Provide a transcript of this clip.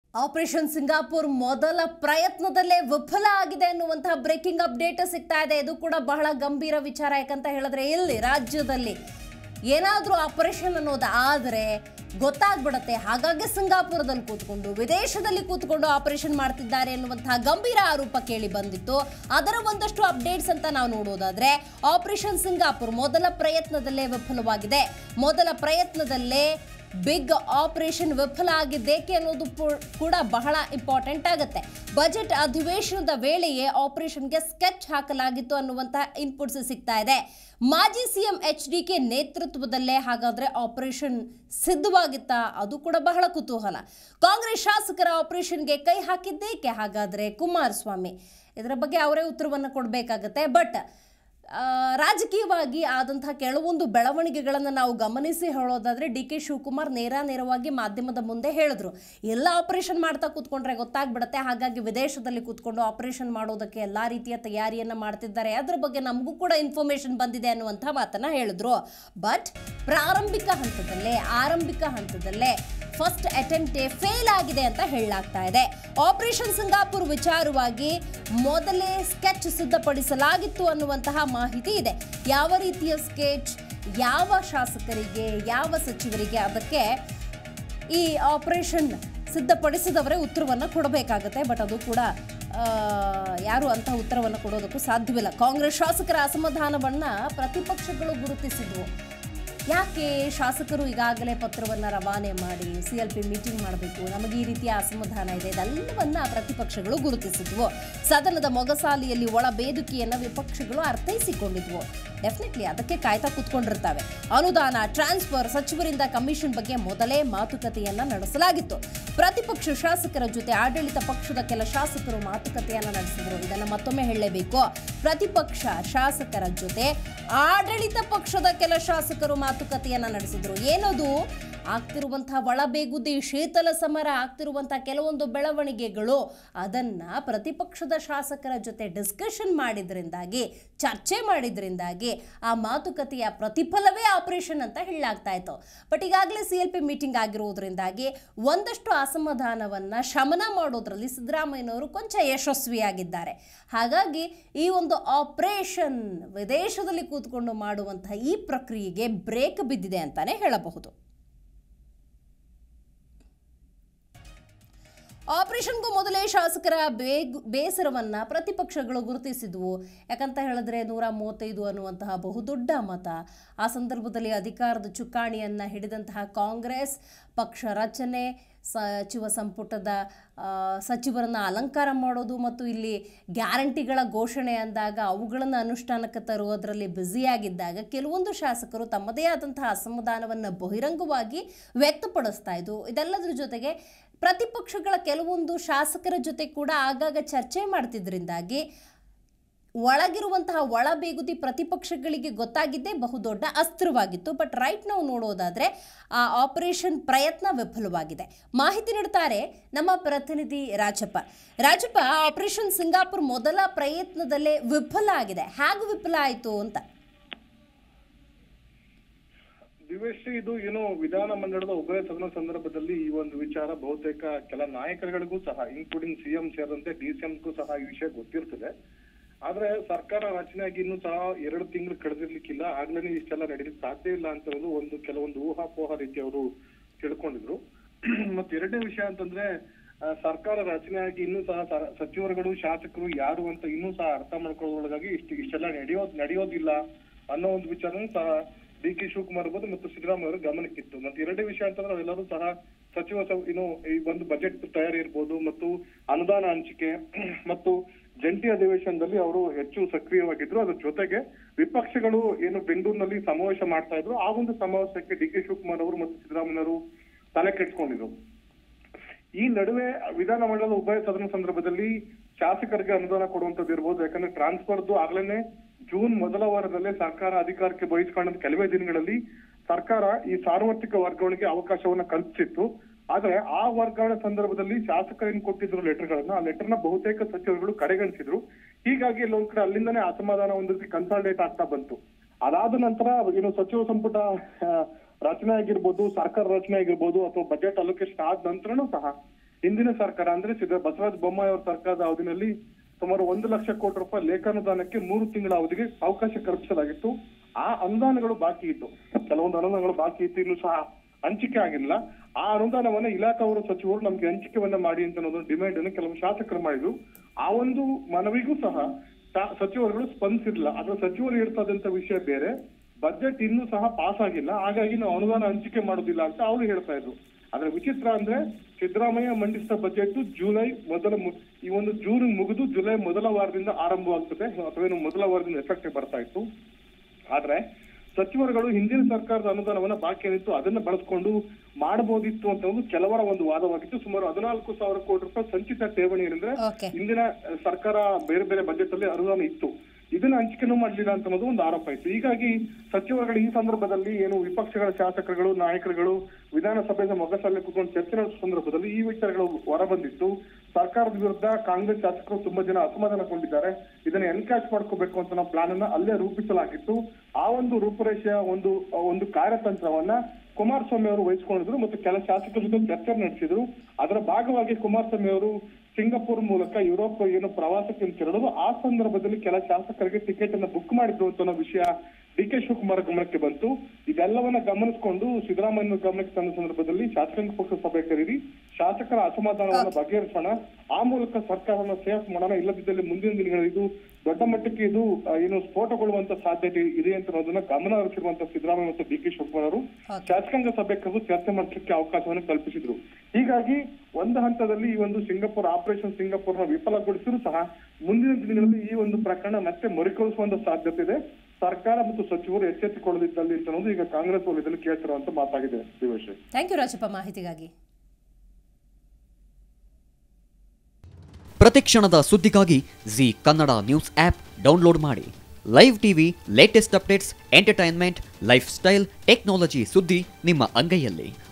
Operation Singapore ಮೊದಲ ಪ್ರಯತ್ನದಲ್ಲೇ ವಿಫಲ ಆಗಿದೆ ಅನ್ನುವಂತಹ ಬ್ರೇಕಿಂಗ್ ಅಪ್ಡೇಟ್ ಸಿಗ್ತಾ ಇದೆ ಇದು ಕೂಡ ಬಹಳ ಗಂಭೀರ ವಿಚಾರ ಯಾಕಂತ ಹೇಳಿದ್ರೆ ಇಲ್ಲಿ ರಾಜ್ಯದಲ್ಲಿ ಏನಾದರೂ ಆಪರೇಷನ್ ಅನ್ನೋದು ಆದರೆ ಗೊತ್ತಾಗ್ಬಿಡತ್ತೆ ಹಾಗಾಗಿ ಸಿಂಗಾಪುರದಲ್ಲಿ ಕೂತ್ಕೊಂಡು ವಿದೇಶದಲ್ಲಿ ಕೂತ್ಕೊಂಡು ಆಪರೇಷನ್ ಮಾಡ್ತಿದ್ದಾರೆ ಎನ್ನುವಂತಹ ಗಂಭೀರ ಆರೋಪ ಕೇಳಿ ಬಂದಿತ್ತು ಅದರ ಒಂದಷ್ಟು ಅಪ್ಡೇಟ್ಸ್ ಅಂತ ನಾವು ನೋಡೋದಾದ್ರೆ ಆಪರೇಷನ್ ಸಿಂಗಾಪುರ್ ಮೊದಲ ಪ್ರಯತ್ನದಲ್ಲೇ ವಿಫಲವಾಗಿದೆ ಮೊದಲ ಪ್ರಯತ್ನದಲ್ಲೇ ಬಿಗ್ ಆಪರೇಷನ್ ವಿಫಲ ಆಗಿದ್ದೇಕೆ ಅನ್ನೋದು ಪು- ಕೂಡ ಬಹಳ ಇಂಪಾರ್ಟೆಂಟ್ ಆಗುತ್ತೆ ಬಜೆಟ್ ಅಧಿವೇಶನದ ವೇಳೆಯೇ ಆಪರೇಷನ್ಗೆ ಸ್ಕೆಚ್ ಹಾಕಲಾಗಿತ್ತು ಅನ್ನುವಂತಹ ಇನ್ಪುಟ್ಸ್ ಸಿಗ್ತಾ ಇದೆ ಮಾಜಿ ಸಿಎಂ ಎಚ್ ಡಿ ಕೆ ನೇತೃತ್ವದಲ್ಲೇ ಹಾಗಾದ್ರೆ ಆಪರೇಷನ್ ಸಿದ್ಧವಾಗಿತ್ತಾ ಅದು ಕೂಡ ಬಹಳ ಕುತೂಹಲ ಕಾಂಗ್ರೆಸ್ ಶಾಸಕರ ಆಪರೇಷನ್ಗೆ ಕೈ ಹಾಕಿದ್ದೇಕೆ ಹಾಗಾದ್ರೆ ಕುಮಾರಸ್ವಾಮಿ ಇದರ ಬಗ್ಗೆ ಅವರೇ ಉತ್ತರವನ್ನು ಕೊಡಬೇಕಾಗತ್ತೆ ಬಟ್ ಆ, ರಾಜಕೀಯವಾಗಿ ಆದಂತಹ ಕೆಲವೊಂದು ಬೆಳವಣಿಗೆಗಳನ್ನು ನಾವು ಗಮನಿಸಿ ಹೇಳೋದಾದ್ರೆ ಡಿ ಕೆ ಶಿವಕುಮಾರ್ ನೇರ ನೇರವಾಗಿ ಮಾಧ್ಯಮದ ಮುಂದೆ ಹೇಳಿದ್ರು ಎಲ್ಲ ಆಪರೇಷನ್ ಮಾಡ್ತಾ ಕೂತ್ಕೊಂಡ್ರೆ ಗೊತ್ತಾಗ್ಬಿಡುತ್ತೆ ಹಾಗಾಗಿ ವಿದೇಶದಲ್ಲಿ ಕೂತ್ಕೊಂಡು ಆಪರೇಷನ್ ಮಾಡೋದಕ್ಕೆ ಎಲ್ಲ ರೀತಿಯ ತಯಾರಿಯನ್ನ ಮಾಡ್ತಿದ್ದಾರೆ ಅದ್ರ ಬಗ್ಗೆ ನಮಗೂ ಕೂಡ ಇನ್ಫಾರ್ಮೇಶನ್ ಬಂದಿದೆ ಅನ್ನುವಂಥ ಮಾತನ್ನ ಹೇಳಿದ್ರು ಬಟ್ ಪ್ರಾರಂಭಿಕ ಹಂತದಲ್ಲೇ ಆರಂಭಿಕ ಹಂತದಲ್ಲೇ ಫಸ್ಟ್ ಅಟೆಂಪ್ಟೇ ಫೇಲ್ ಆಗಿದೆ ಅಂತ ಹೇಳಲಾಗ್ತಾ ಇದೆ ಆಪರೇಷನ್ ಸಿಂಗಾಪುರ್ ವಿಚಾರವಾಗಿ ಮೊದಲೇ ಸ್ಕೆಚ್ ಸಿದ್ಧಪಡಿಸಲಾಗಿತ್ತು ಅನ್ನುವಂತಹ ಮಾಹಿತಿ ಇದೆ ಯಾವ ರೀತಿಯ ಸ್ಕೆಚ್ ಯಾವ ಶಾಸಕರಿಗೆ ಯಾವ ಸಚಿವರಿಗೆ ಅದಕ್ಕೆ ಈ ಆಪರೇಷನ್ ಸಿದ್ಧಪಡಿಸಿದವರೇ ಉತ್ತರವನ್ನು ಕೊಡಬೇಕಾಗತ್ತೆ ಬಟ್ ಅದು ಕೂಡ ಆ, ಯಾರು ಅಂತ ಉತ್ತರವನ್ನು ಕೊಡೋದಕ್ಕೂ ಸಾಧ್ಯವಿಲ್ಲ ಕಾಂಗ್ರೆಸ್ ಶಾಸಕರ ಅಸಮಾಧಾನವನ್ನ ಪ್ರತಿಪಕ್ಷಗಳು ಗುರುತಿಸಿದ್ವು ಯಾಕೆ ಶಾಸಕರು ಈಗಾಗಲೇ ಪತ್ರವನ್ನು ರವಾನೆ ಮಾಡಿ ಸಿ ಎಲ್ ಪಿ ಮೀಟಿಂಗ್ ಮಾಡಬೇಕು ನಮಗೆ ಈ ರೀತಿಯ ಅಸಮಾಧಾನ ಇದೆ ಇದೆಲ್ಲವನ್ನ ಪ್ರತಿಪಕ್ಷಗಳು ಗುರುತಿಸಿದ್ವು ಸದನದ ಮೊಗಸಾಲಿಯಲ್ಲಿ ಒಳ ಬೇದುಕಿಯನ್ನು ವಿಪಕ್ಷಗಳು ಅರ್ಥೈಸಿಕೊಂಡಿದ್ವು ಡೆಫಿನೆಟ್ಲಿ ಅದಕ್ಕೆ ಕಾಯ್ತಾ ಕೂತ್ಕೊಂಡಿರ್ತಾವೆ ಅನುದಾನ ಟ್ರಾನ್ಸ್ಫರ್ ಸಚಿವರಿಂದ ಕಮಿಷನ್ ಬಗ್ಗೆ ಮೊದಲೇ ಮಾತುಕತೆಯನ್ನ ನಡೆಸಲಾಗಿತ್ತು ಪ್ರತಿಪಕ್ಷ ಶಾಸಕರ ಜೊತೆ ಆಡಳಿತ ಪಕ್ಷದ ಕೆಲ ಶಾಸಕರು ಮಾತುಕತೆಯನ್ನ ನಡೆಸಿದ್ರು ಇದನ್ನ ಮತ್ತೊಮ್ಮೆ ಹೇಳಲೇಬೇಕು ಪ್ರತಿಪಕ್ಷ ಶಾಸಕರ ಜೊತೆ ಆಡಳಿತ ಪಕ್ಷದ ಕೆಲ ಶಾಸಕರು ಮಾತುಕತೆಯನ್ನ ನಡೆಸಿದ್ರು ಏನದು ಆಗ್ತಿರುವಂತಹ ಒಳಬೇಗುದಿ ಶೀತಲ ಸಮರ ಆಗ್ತಿರುವಂತಹ ಕೆಲವೊಂದು ಬೆಳವಣಿಗೆಗಳು ಅದನ್ನ ಪ್ರತಿಪಕ್ಷದ ಶಾಸಕರ ಜೊತೆ ಡಿಸ್ಕಷನ್ ಮಾಡಿದ್ರಿಂದಾಗಿ ಚರ್ಚೆ ಮಾಡಿದ್ರಿಂದಾಗಿ ಆ ಮಾತುಕತೆಯ ಪ್ರತಿಫಲವೇ ಆಪರೇಷನ್ ಅಂತ ಹೇಳಲಾಗ್ತಾ ಇತ್ತು ಬಟ್ ಈಗಾಗಲೇ ಸಿ ಎಲ್ ಪಿ ಮೀಟಿಂಗ್ ಆಗಿರುವುದರಿಂದಾಗಿ ಒಂದಷ್ಟು ಅಸಮಾಧಾನವನ್ನ ಶಮನ ಮಾಡೋದ್ರಲ್ಲಿ ಸಿದ್ದರಾಮಯ್ಯನವರು ಕೊಂಚ ಯಶಸ್ವಿಯಾಗಿದ್ದಾರೆ ಹಾಗಾಗಿ ಈ ಒಂದು ಆಪರೇಷನ್ ವಿದೇಶದಲ್ಲಿ ಕೂತ್ಕೊಂಡು ಮಾಡುವಂತಹ ಈ ಪ್ರಕ್ರಿಯೆಗೆ ಬ್ರೇಕ್ ಬಿದ್ದಿದೆ ಅಂತಾನೆ ಹೇಳಬಹುದು ಆಪರೇಷನ್ಗೂ ಮೊದಲೇ ಶಾಸಕರ ಬೇಗ್ ಬೇಸರವನ್ನ ಪ್ರತಿಪಕ್ಷಗಳು ಗುರುತಿಸಿದ್ವು ಯಾಕಂತ ಹೇಳಿದ್ರೆ ನೂರ ಮೂವತ್ತೈದು ಅನ್ನುವಂತಹ ಬಹುದೊಡ್ಡ ಮತ ಆ ಸಂದರ್ಭದಲ್ಲಿ ಅಧಿಕಾರದ ಚುಕ್ಕಾಣಿಯನ್ನ ಹಿಡಿದಂತಹ ಕಾಂಗ್ರೆಸ್ ಪಕ್ಷ ರಚನೆ ಸಚಿವ ಸಂಪುಟದ ಆ, ಸಚಿವರನ್ನ ಅಲಂಕಾರ ಮಾಡೋದು ಮತ್ತು ಇಲ್ಲಿ ಗ್ಯಾರಂಟಿಗಳ ಘೋಷಣೆ ಅಂದಾಗ ಅವುಗಳನ್ನು ಅನುಷ್ಠಾನಕ್ಕೆ ತರುವುದರಲ್ಲಿ ಬ್ಯುಸಿಯಾಗಿದ್ದಾಗ ಕೆಲವೊಂದು ಶಾಸಕರು ತಮ್ಮದೇ ಆದಂತಹ ಅಸಮಾಧಾನವನ್ನು ಬಹಿರಂಗವಾಗಿ ವ್ಯಕ್ತಪಡಿಸ್ತಾ ಇದ್ರು ಇದೆಲ್ಲದರ ಜೊತೆಗೆ ಪ್ರತಿಪಕ್ಷಗಳ ಕೆಲವೊಂದು ಶಾಸಕರ ಜೊತೆ ಕೂಡ ಆಗಾಗ ಚರ್ಚೆ ಮಾಡ್ತಿದ್ರಿಂದಾಗಿ ಒಳಗಿರುವಂತಹ ಒಳಬೇಗುದಿ ಪ್ರತಿಪಕ್ಷಗಳಿಗೆ ಗೊತ್ತಾಗಿದ್ದೇ ಬಹುದೊಡ್ಡ ಅಸ್ತ್ರವಾಗಿತ್ತು ಬಟ್ ರೈಟ್ ನಾವು ನೋಡೋದಾದ್ರೆ ಆ ಆಪರೇಷನ್ ಪ್ರಯತ್ನ ವಿಫಲವಾಗಿದೆ ಮಾಹಿತಿ ನೀಡ್ತಾರೆ ನಮ್ಮ ಪ್ರತಿನಿಧಿ ರಾಜಪ್ಪ ರಾಜಪ್ಪ ಆಪರೇಷನ್ ಸಿಂಗಾಪುರ್ ಮೊದಲ ಪ್ರಯತ್ನದಲ್ಲೇ ವಿಫಲ ಆಗಿದೆ ಹೇಗೆ ವಿಫಲ ಆಯಿತು ಅಂತ ದಿವ್ಯಶ್ರೀ ಇದು ಏನು ವಿಧಾನ ಮಂಡಲದ ಉಭಯ ಸದನ ಸಂದರ್ಭದಲ್ಲಿ ಈ ಒಂದು ವಿಚಾರ ಬಹುತೇಕ ಕೆಲ ನಾಯಕರುಗಳಿಗೂ ಸಹ ಇನ್ಕ್ಲೂಡಿಂಗ್ ಸಿಎಂ ಸೇರಿದಂತೆ ಡಿಸಿಎಂಗೂ ಸಹ ಈ ವಿಷಯ ಗೊತ್ತಿರ್ತದೆ ಆದ್ರೆ ಸರ್ಕಾರ ರಚನೆಯಾಗಿ ಇನ್ನೂ ಸಹ ಎರಡು ತಿಂಗಳು ಕಳೆದಿರ್ಲಿಕ್ಕಿಲ್ಲ ಆಗ್ಲೇ ಇಷ್ಟೆಲ್ಲ ನಡೀಲಿಕ್ಕೆ ಸಾಧ್ಯ ಇಲ್ಲ ಅಂತ ಹೇಳೋದು ಒಂದು ಕೆಲವೊಂದು ಊಹಾಪೋಹ ರೀತಿ ಅವರು ತಿಳ್ಕೊಂಡಿದ್ರು ಮತ್ತೆ ಎರಡನೇ ವಿಷಯ ಅಂತಂದ್ರೆ ಆ, ಸರ್ಕಾರ ರಚನೆಯಾಗಿ ಇನ್ನೂ ಸಹ ಸ- ಸಚಿವರುಗಳು ಶಾಸಕರು ಯಾರು ಅಂತ ಇನ್ನೂ ಸಹ ಅರ್ಥ ಮಾಡ್ಕೊಳ್ಳೋದ್ರೊಳಗಾಗಿ ಇಷ್ಟು ಇಷ್ಟೆಲ್ಲ ನಡೆಯೋದ್ ನಡೆಯೋದಿಲ್ಲ ಅನ್ನೋ ಒಂದು ವಿಚಾರನೂ ಸಹ ಡಿ ಕೆ ಶಿವಕುಮಾರ್ ಇರ್ಬೋದು ಮತ್ತು ಸಿದ್ದರಾಮಯ್ಯ ಅವರು ಗಮನಕ್ಕಿತ್ತು ಮತ್ತೆ ಎರಡನೇ ವಿಷಯ ಅಂತಂದ್ರೆ ಅವೆಲ್ಲರೂ ಸಹ ಸಚಿವ ಸ- ಏನು ಈ ಒಂದು ಬಜೆಟ್ ತಯಾರಿ ಇರ್ಬೋದು ಮತ್ತು ಅನುದಾನ ಹಂಚಿಕೆ ಮತ್ತು ಜಂಟಿ ಅಧಿವೇಶನದಲ್ಲಿ ಅವರು ಹೆಚ್ಚು ಸಕ್ರಿಯವಾಗಿದ್ರು ಅದ್ರ ಜೊತೆಗೆ ವಿಪಕ್ಷಗಳು ಏನು ಬೆಂಗಳೂರಿನಲ್ಲಿ ಸಮಾವೇಶ ಮಾಡ್ತಾ ಇದ್ರು ಆ ಒಂದು ಸಮಾವೇಶಕ್ಕೆ ಡಿ ಕೆ ಶಿವಕುಮಾರ್ ಅವರು ಮತ್ತು ಸಿದ್ದರಾಮಯ್ಯವರು ತಲೆ ಕೆಡ್ಸ್ಕೊಂಡಿದ್ರು ಈ ನಡುವೆ ವಿಧಾನಮಂಡಲದ ಉಭಯ ಸದನ ಸಂದರ್ಭದಲ್ಲಿ ಶಾಸಕರಿಗೆ ಅನುದಾನ ಕೊಡುವಂತದ್ದು ಇರ್ಬೋದು ಯಾಕಂದ್ರೆ ಟ್ರಾನ್ಸ್ಫರ್ದು ಆಗ್ಲೇನೆ ಜೂನ್ ಮೊದಲ ವಾರದಲ್ಲೇ ಸರ್ಕಾರ ಅಧಿಕಾರಕ್ಕೆ ಬಹಿಷ್ಕೊಂಡ ಕೆಲವೇ ದಿನಗಳಲ್ಲಿ ಸರ್ಕಾರ ಈ ಸಾರ್ವತ್ರಿಕ ವರ್ಗಾವಣೆಗೆ ಅವಕಾಶವನ್ನ ಕಲ್ಪಿಸಿತ್ತು ಆದ್ರೆ ಆ ವರ್ಗಾವಣೆ ಸಂದರ್ಭದಲ್ಲಿ ಶಾಸಕರೇನು ಕೊಟ್ಟಿದ್ರು ಲೆಟರ್ಗಳನ್ನ ಆ ಲೆಟರ್ನ ಬಹುತೇಕ ಸಚಿವರುಗಳು ಕಡೆಗಣಿಸಿದ್ರು ಹೀಗಾಗಿ ಎಲ್ಲೊಂದ್ ಕಡೆ ಅಲ್ಲಿಂದನೇ ಅಸಮಾಧಾನ ಒಂದ್ ರೀತಿ ಕನ್ಸಾಲ್ಟೇಟ್ ಆಗ್ತಾ ಬಂತು ಅದಾದ ನಂತರ ಏನು ಸಚಿವ ಸಂಪುಟ ಆ, ರಚನೆ ಆಗಿರ್ಬೋದು ಸರ್ಕಾರ ರಚನೆ ಆಗಿರ್ಬೋದು ಅಥವಾ ಬಜೆಟ್ ಅಲೋಕೇಶನ್ ಆದ ನಂತರನೂ ಸಹ ಹಿಂದಿನ ಸರ್ಕಾರ ಅಂದ್ರೆ ಸಿದ್ದ ಬಸವರಾಜ ಬೊಮ್ಮಾಯಿ ಅವರ ಸರ್ಕಾರದ ಅವಧಿನಲ್ಲಿ ಸುಮಾರು ಒಂದು ಲಕ್ಷ ಕೋಟಿ ರೂಪಾಯಿ ಲೇಖಾನುದಾನಕ್ಕೆ ಮೂರು ತಿಂಗಳ ಅವಧಿಗೆ ಅವಕಾಶ ಕಲ್ಪಿಸಲಾಗಿತ್ತು ಆ ಅನುದಾನಗಳು ಬಾಕಿ ಇತ್ತು ಕೆಲವೊಂದು ಅನುದಾನಗಳು ಬಾಕಿ ಇತ್ತು ಇನ್ನು ಸಹ ಹಂಚಿಕೆ ಆಗಿಲ್ಲ ಆ ಅನುದಾನವನ್ನ ಇಲಾಖಾವರು ಸಚಿವರು ನಮ್ಗೆ ಹಂಚಿಕೆವನ್ನ ಮಾಡಿ ಅಂತ ಅನ್ನೋದು ಡಿಮ್ಯಾಂಡ್ ಅನ್ನು ಕೆಲವು ಶಾಸಕರು ಮಾಡಿದ್ರು ಆ ಒಂದು ಮನವಿಗೂ ಸಹ ತಾ- ಸಚಿವರುಗಳು ಸ್ಪಂದಿಸಿರ್ಲಿಲ್ಲ ಅದ್ರ ಸಚಿವರು ಹೇಳ್ತಾದಂತ ವಿಷಯ ಬೇರೆ ಬಜೆಟ್ ಇನ್ನೂ ಸಹ ಪಾಸ್ ಆಗಿಲ್ಲ ಹಾಗಾಗಿ ನಾವು ಅನುದಾನ ಹಂಚಿಕೆ ಮಾಡೋದಿಲ್ಲ ಅಂತ ಅವರು ಹೇಳ್ತಾ ಇದ್ರು ಆದ್ರೆ ವಿಚಿತ್ರ ಅಂದ್ರೆ ಸಿದ್ದರಾಮಯ್ಯ ಮಂಡಿಸಿದ ಬಜೆಟ್ ಜುಲೈ ಮೊದಲ ಮು- ಈ ಒಂದು ಜೂನ್ ಮುಗಿದು ಜುಲೈ ಮೊದಲ ವಾರದಿಂದ ಆರಂಭವಾಗ್ತದೆ ಅಥವಾ ಏನು ಮೊದಲ ವಾರದಿಂದ ಎಫೆಕ್ಟ್ ಬರ್ತಾ ಇತ್ತು ಆದ್ರೆ ಸಚಿವರುಗಳು ಹಿಂದಿನ ಸರ್ಕಾರದ ಅನುದಾನವನ್ನ ಬಾಕಿ ಏನಿತ್ತು ಅದನ್ನ ಬಳಸ್ಕೊಂಡು ಮಾಡಬಹುದಿತ್ತು ಅಂತ ಒಂದು ಕೆಲವರ ಒಂದು ವಾದವಾಗಿತ್ತು ಸುಮಾರು ಹದಿನಾಲ್ಕು ಸಾವಿರ ಕೋಟಿ ರೂಪಾಯಿ ಸಂಚಿತ ಠೇವಣಿ ಏನಂದ್ರೆ ಓಕೆ ಹಿಂದಿನ ಅಹ್, ಸರ್ಕಾರ ಬೇರೆ ಬೇರೆ ಬಜೆಟ್ ಅಲ್ಲಿ ಅನುದಾನ ಇತ್ತು ಇದನ್ನ ಹಂಚಿಕೆನೂ ಮಾಡಲಿಲ್ಲ ಅಂತ ಅನ್ನೋದು ಒಂದು ಆರೋಪ ಇತ್ತು ಹೀಗಾಗಿ ಸಚಿವರುಗಳು ಈ ಸಂದರ್ಭದಲ್ಲಿ ಏನು ವಿಪಕ್ಷಗಳ ಶಾಸಕರುಗಳು ನಾಯಕರುಗಳು ವಿಧಾನಸಭೆಯ ಮೊಗಸಲ್ಲಿ ಕೂತ್ಕೊಂಡು ಚರ್ಚೆ ನಡೆಸುವ ಸಂದರ್ಭದಲ್ಲಿ ಈ ವಿಚಾರಗಳು ಹೊರಬಂದಿತ್ತು ಸರ್ಕಾರದ ವಿರುದ್ಧ ಕಾಂಗ್ರೆಸ್ ಶಾಸಕರು ತುಂಬಾ ಜನ ಅಸಮಾಧಾನಗೊಂಡಿದ್ದಾರೆ ಇದನ್ನ ಎನ್ಕ್ಯಾಚ್ ಮಾಡ್ಕೋಬೇಕು ಅಂತ ನಾವು ಪ್ಲಾನ್ ಅನ್ನ ಅಲ್ಲೇ ರೂಪಿಸಲಾಗಿತ್ತು ಆ ಒಂದು ರೂಪುರೇಷೆಯ ಒಂದು ಒಂದು ಕಾರ್ಯತಂತ್ರವನ್ನ ಕುಮಾರಸ್ವಾಮಿ ಅವರು ವಹಿಸಿಕೊಂಡಿದ್ರು ಮತ್ತು ಕೆಲ ಶಾಸಕರ ಜೊತೆ ಚರ್ಚೆ ನಡೆಸಿದ್ರು ಅದರ ಭಾಗವಾಗಿ ಕುಮಾರಸ್ವಾಮಿ ಅವರು ಸಿಂಗಾಪುರ್ ಮೂಲಕ ಯುರೋಪ್ ಏನು ಪ್ರವಾಸಕ್ಕೆ ತೆರಳಲು ಆ ಸಂದರ್ಭದಲ್ಲಿ ಕೆಲ ಶಾಸಕರಿಗೆ ಟಿಕೆಟ್ ಅನ್ನ ಬುಕ್ ಮಾಡಿದ್ರು ಅಂತ ಅನ್ನೋ ವಿಷಯ ಡಿ ಕೆ ಶಿವಕುಮಾರ್ ಗಮನಕ್ಕೆ ಬಂತು ಇದೆಲ್ಲವನ್ನ ಗಮನಿಸಿಕೊಂಡು ಸಿದ್ದರಾಮಯ್ಯ ಗಮನಕ್ಕೆ ತಂದ ಸಂದರ್ಭದಲ್ಲಿ ಶಾಸಕಾಂಗ ಪಕ್ಷ ಸಭೆ ಕರೀರಿ ಶಾಸಕರ ಅಸಮಾಧಾನವನ್ನು ಬಗೆಹರಿಸೋಣ ಆ ಮೂಲಕ ಸರ್ಕಾರವನ್ನು ಸೇಫ್ ಮಾಡೋಣ ಇಲ್ಲದಿದ್ದಲ್ಲಿ ಮುಂದಿನ ದಿನಗಳಲ್ಲಿ ಇದು ದೊಡ್ಡ ಮಟ್ಟಕ್ಕೆ ಇದು ಆ, ಏನು ಸ್ಫೋಟಗೊಳ್ಳುವಂತ ಸಾಧ್ಯತೆ ಇದೆ ಅಂತ ಅನ್ನೋದನ್ನ ಗಮನ ಹರಿಸಿರುವಂತ ಸಿದ್ದರಾಮಯ್ಯ ಮತ್ತು ಡಿ ಕೆ ಶಿವಕುಮಾರ್ ಅವರು Okay. ಶಾಸಕಾಂಗ ಸಭೆ ಕರೆದು ಚರ್ಚೆ ಮಾಡಲಿಕ್ಕೆ ಅವಕಾಶವನ್ನು ಕಲ್ಪಿಸಿದ್ರು ಹೀಗಾಗಿ ಒಂದು ಹಂತದಲ್ಲಿ ಈ ಒಂದು ಸಿಂಗಾಪುರ್ ಆಪರೇಷನ್ ಸಿಂಗಾಪುರ್ನ ವಿಫಲಗೊಳಿಸಿದ್ರು ಸಹ ಮುಂದಿನ ದಿನಗಳಲ್ಲಿ ಈ ಒಂದು ಪ್ರಕರಣ ಮತ್ತೆ ಮರುಕಳಿಸುವಂತ ಸಾಧ್ಯತೆ ಇದೆ ಸರ್ಕಾರ ಮತ್ತು ಸಚಿವರು ಎಚ್ಚೆತ್ತುಕೊಳ್ಳದಿದ್ದಲ್ಲಿ ಅಂತ ಅನ್ನೋದು ಈಗ ಕಾಂಗ್ರೆಸ್ ವಲಯದಲ್ಲಿ ಕೇಳ್ತಿರುವಂತ ಮಾತಾಗಿದೆ ದಿವೇಶ್ ಥ್ಯಾಂಕ್ ಯು ರಾಜಪ್ಪ ಮಾಹಿತಿಗಾಗಿ ಪ್ರತಿಕ್ಷಣದ ಸುದ್ದಿಗಾಗಿ Zee Kannada news app download ಮಾಡಿ live TV latest updates entertainment lifestyle technology ಸುದ್ದಿ ನಿಮ್ಮ ಅಂಗೈಯಲ್ಲಿ